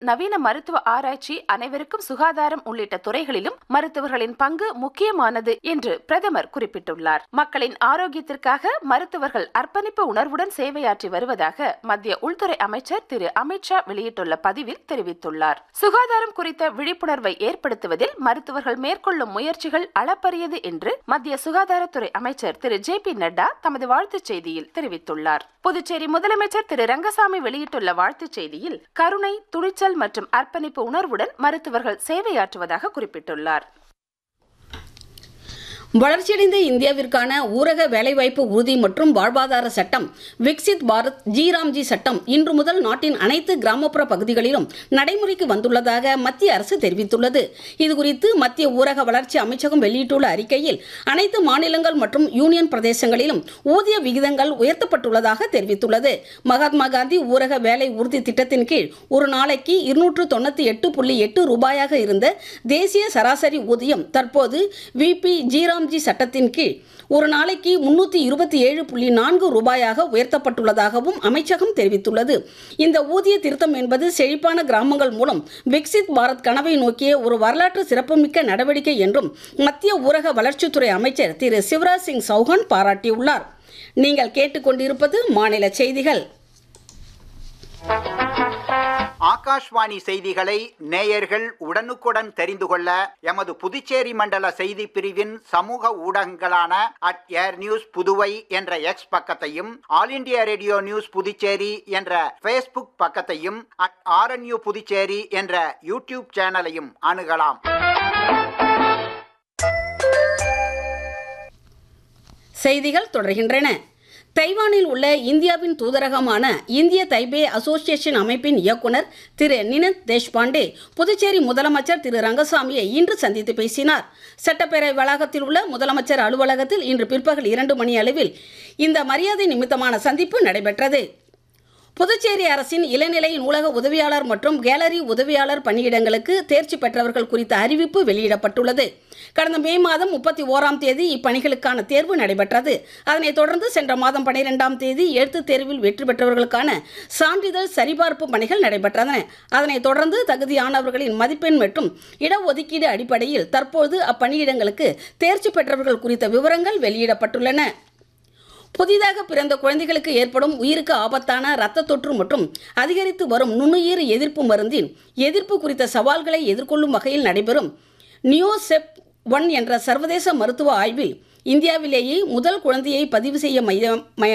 நவீன மருத்துவ ஆராய்ச்சி அனைவருக்கும் சுகாதாரம் உள்ளிட்ட துறைகளிலும் மருத்துவர்களின் பங்கு முக்கியமானது என்று பிரதமர் குறிப்பிட்டுள்ளார் மக்களின் ஆரோக்கியத்திற்காக மருத்துவர்கள் அர்ப்பணிப்பு உணர்வுடன் சேவையாற்றி வருவதாக மத்திய உள்துறை அமைச்சர் திரு அமித்ஷா வெளியிட்டுள்ள பதிவில் தெரிவித்துள்ளார் சுகாதாரம் குறித்த விழிப்புணர்வை ஏற்படுத்துவதில் மருத்துவர்கள் மேற்கொள்ளும் முயற்சிகள் அளப்பரியது என்று மத்திய சுகாதாரத்துறை அமைச்சர் திரு ஜே பி நட்டா தமது வாழ்த்துச் செய்தியில் தெரிவித்துள்ளார் புதுச்சேரி முதலமைச்சர் திரு ரங்கசாமி வெளியிட்டுள்ள வாழ்த்துச் செய்தியில் கருணை துணிச்சல் மற்றும் அர்ப்பணிப்பு உணர்வுடன் மருத்துவர்கள் சேவையாற்றுவதாக குறிப்பிட்டுள்ளார் வளர்ச்சியடைந்த இந்தியாவிற்கான ஊரக வேலைவாய்ப்பு உறுதி மற்றும் வாழ்வாதார சட்டம் விக்சித் பாரத் ஜிராம்ஜி சட்டம் இன்று முதல் நாட்டின் அனைத்து கிராமப்புற பகுதிகளிலும் நடைமுறைக்கு வந்துள்ளதாக மத்திய அரசு தெரிவித்துள்ளது இதுகுறித்து மத்திய ஊரக வளர்ச்சி அமைச்சகம் வெளியிட்டுள்ள அறிக்கையில் அனைத்து மாநிலங்கள் மற்றும் யூனியன் பிரதேசங்களிலும் ஊதிய விகிதங்கள் உயர்த்தப்பட்டுள்ளதாக தெரிவித்துள்ளது மகாத்மா காந்தி ஊரக வேலை உறுதி திட்டத்தின் கீழ் ஒரு நாளைக்கு இருநூற்று தொண்ணூற்றி எட்டு புள்ளி எட்டு ரூபாயாக இருந்த தேசிய சராசரி ஊதியம் தற்போது விபி ஜிராம் ஜி சட்டத்தின் கீழ் ஒரு நாளைக்கு முன்னூற்றி இருபத்தி ஏழு புள்ளி நான்கு ரூபாயாக உயர்த்தப்பட்டுள்ளதாகவும் அமைச்சகம் தெரிவித்துள்ளது இந்த ஊதிய திருத்தம் என்பது செழிப்பான கிராமங்கள் மூலம் விக்சித் பாரத் கனவை நோக்கிய ஒரு வரலாற்று சிறப்புமிக்க நடவடிக்கை என்றும் மத்திய ஊரக வளர்ச்சித்துறை அமைச்சர் திரு சிவராஜ் சிங் சௌஹான் பாராட்டியுள்ளார் நீங்கள் கேட்டுக்கொண்டிருப்பது மாநில செய்திகள் ஆகாஷ்வாணி செய்திகளை நேயர்கள் உடனுக்குடன் தெரிந்து கொள்ள எமது புதுச்சேரி மண்டல செய்தி பிரிவின் சமூக ஊடகங்களான அட் ஏர் நியூஸ் புதுவை என்ற எக்ஸ் பக்கத்தையும் all India radio news Puducherry என்ற ஃபேஸ்புக் பக்கத்தையும் அட் ஆர்என்யூ புதுச்சேரி என்ற யூடியூப் சேனலையும் அணுகலாம் செய்திகள் தொடர்கின்றன தைவானில் உள்ள இந்தியாவின் தூதரகமான இந்திய தைபே அசோசியேஷன் அமைப்பின் இயக்குனர் திரு நினந்த் தேஷ்பாண்டே புதுச்சேரி முதலமைச்சர் திரு ரங்கசாமியை இன்று சந்தித்து பேசினார் சட்டப்பேரவை வளாகத்தில் உள்ள முதலமைச்சர் அலுவலகத்தில் இன்று பிற்பகல் இரண்டு மணி அளவில் இந்த மரியாதை நிமித்தமான சந்திப்பு நடைபெற்றது புதுச்சேரி அரசின் இளநிலை நூலக உதவியாளர் மற்றும் கேலரி உதவியாளர் பணியிடங்களுக்கு தேர்ச்சி பெற்றவர்கள் குறித்த அறிவிப்பு வெளியிடப்பட்டுள்ளது கடந்த மே மாதம் முப்பத்தி ஓராம் தேதி இப்பணிகளுக்கான தேர்வு நடைபெற்றது அதனைத் தொடர்ந்து சென்ற மாதம் பனிரெண்டாம் தேதி எழுத்துத் தேர்வில் வெற்றி பெற்றவர்களுக்கான சான்றிதழ் சரிபார்ப்பு பணிகள் நடைபெற்றன அதனைத் தொடர்ந்து தகுதியானவர்களின் மதிப்பெண் மற்றும் இடஒதுக்கீடு அடிப்படையில் தற்போது அப்பணியிடங்களுக்கு தேர்ச்சி பெற்றவர்கள் குறித்த விவரங்கள் வெளியிடப்பட்டுள்ளன புதிதாக பிறந்த குழந்தைகளுக்கு ஏற்படும் உயிருக்கு ஆபத்தான இரத்த தொற்று மற்றும் அதிகரித்து வரும் நுண்ணுயிர் எதிர்ப்பு மருந்தின் எதிர்ப்பு குறித்த சவால்களை எதிர்கொள்ளும் வகையில் நடைபெறும் நியோசெப் ஒன் என்ற சர்வதேச மருத்துவ ஆய்வில் இந்தியாவிலேயே முதல் குழந்தையை பதிவு செய்ய மையம் மய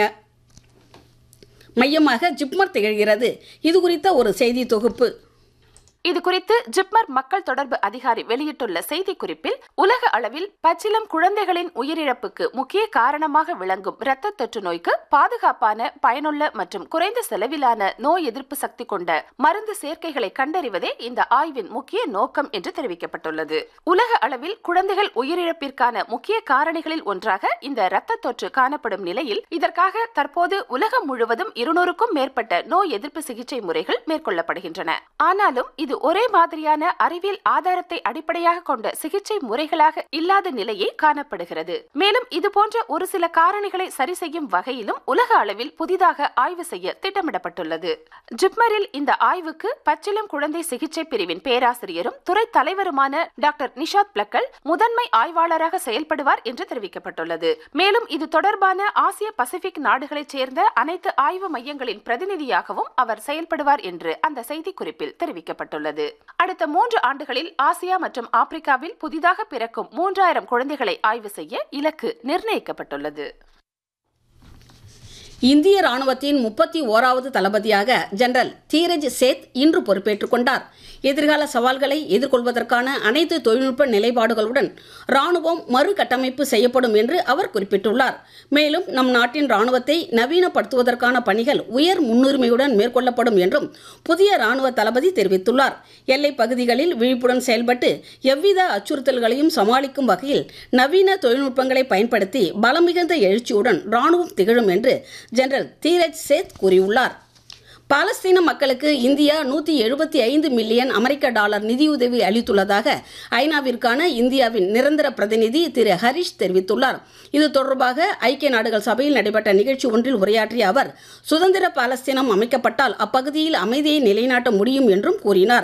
மையமாக ஜிப்மர் திகழ்கிறது இது குறித்த ஒரு செய்தி தொகுப்பு இது குறித்து ஜிப்மர் மக்கள் தொடர்பு அதிகாரி வெளியிட்டுள்ள செய்திக்குறிப்பில் உலக அளவில் பச்சிலம் குழந்தைகளின் உயிரிழப்புக்கு முக்கிய காரணமாக விளங்கும் இரத்த தொற்று நோய்க்கு பாதுகாப்பான பயனுள்ள மற்றும் குறைந்த செலவிலான நோய் எதிர்ப்பு சக்தி கொண்ட மருந்து சேர்க்கைகளை கண்டறிவதே இந்த ஆய்வின் முக்கிய நோக்கம் என்று தெரிவிக்கப்பட்டுள்ளது உலக அளவில் குழந்தைகள் உயிரிழப்பிற்கான முக்கிய காரணிகளில் ஒன்றாக இந்த இரத்த தொற்று காணப்படும் நிலையில் இதற்காக தற்போது உலகம் முழுவதும் இருநூறுக்கும் மேற்பட்ட நோய் எதிர்ப்பு சிகிச்சை முறைகள் மேற்கொள்ளப்படுகின்றன ஆனாலும் இது ஒரே மாதிரியான அறிவியல் ஆதாரத்தை அடிப்படையாக கொண்ட சிகிச்சை முறைகளாக இல்லாத நிலையே காணப்படுகிறது மேலும் இது போன்ற ஒரு சில காரணிகளை சரி செய்யும் வகையிலும் உலக அளவில் புதிதாக ஆய்வு செய்ய திட்டமிடப்பட்டுள்ளது ஜிப்மரில் இந்த ஆய்வுக்கு பச்சிலம் குழந்தை சிகிச்சை பிரிவின் பேராசிரியரும் துறை தலைவருமான டாக்டர் நிஷாத் பிளக்கல் முதன்மை ஆய்வாளராக செயல்படுவார் என்று தெரிவிக்கப்பட்டுள்ளது மேலும் இது தொடர்பான ஆசிய பசிபிக் நாடுகளைச் சேர்ந்த அனைத்து ஆய்வு மையங்களின் பிரதிநிதியாகவும் அவர் செயல்படுவார் என்று அந்த செய்திக்குறிப்பில் தெரிவிக்கப்பட்டுள்ளது அடுத்த மூன்று ஆண்டுகளில் ஆசியா மற்றும் ஆப்பிரிக்காவில் புதிதாக பிறக்கும் மூன்றாயிரம் குழந்தைகளை ஆய்வு செய்ய இலக்கு நிர்ணயிக்கப்பட்டுள்ளது இந்திய ராணுவத்தின் முப்பத்தி ஓராவது தளபதியாக ஜெனரல் தீரஜ் சேத் இன்று பொறுப்பேற்றுக் கொண்டார் எதிர்கால சவால்களை எதிர்கொள்வதற்கான அனைத்து தொழில்நுட்ப நிலைப்பாடுகளுடன் ராணுவம் மறுகட்டமைப்பு செய்யப்படும் என்று அவர் குறிப்பிட்டுள்ளார் மேலும் நம் நாட்டின் ராணுவத்தை நவீனப்படுத்துவதற்கான பணிகள் உயர் முன்னுரிமையுடன் மேற்கொள்ளப்படும் என்றும் புதிய ராணுவ தளபதி தெரிவித்துள்ளார் எல்லைப் பகுதிகளில் விழிப்புடன் செயல்பட்டு எவ்வித அச்சுறுத்தல்களையும் சமாளிக்கும் வகையில் நவீன தொழில்நுட்பங்களை பயன்படுத்தி பலமிகுந்த எழுச்சியுடன் ராணுவம் திகழும் என்று ஜெனரல் தீரஜ் சேத் கூறியுள்ளார் பாலஸ்தீன மக்களுக்கு இந்தியா நூற்றி எழுபத்தி ஐந்து மில்லியன் அமெரிக்க டாலர் நிதியுதவி அளித்துள்ளதாக ஐநாவிற்கான இந்தியாவின் நிரந்தர பிரதிநிதி திரு ஹரிஷ் தெரிவித்துள்ளார் இது தொடர்பாக ஐக்கிய நாடுகள் சபையில் நடைபெற்ற நிகழ்ச்சி ஒன்றில் உரையாற்றிய அவர் சுதந்திர பாலஸ்தீனம் அமைக்கப்பட்டால் அப்பகுதியில் அமைதியை நிலைநாட்ட முடியும் என்றும் கூறினார்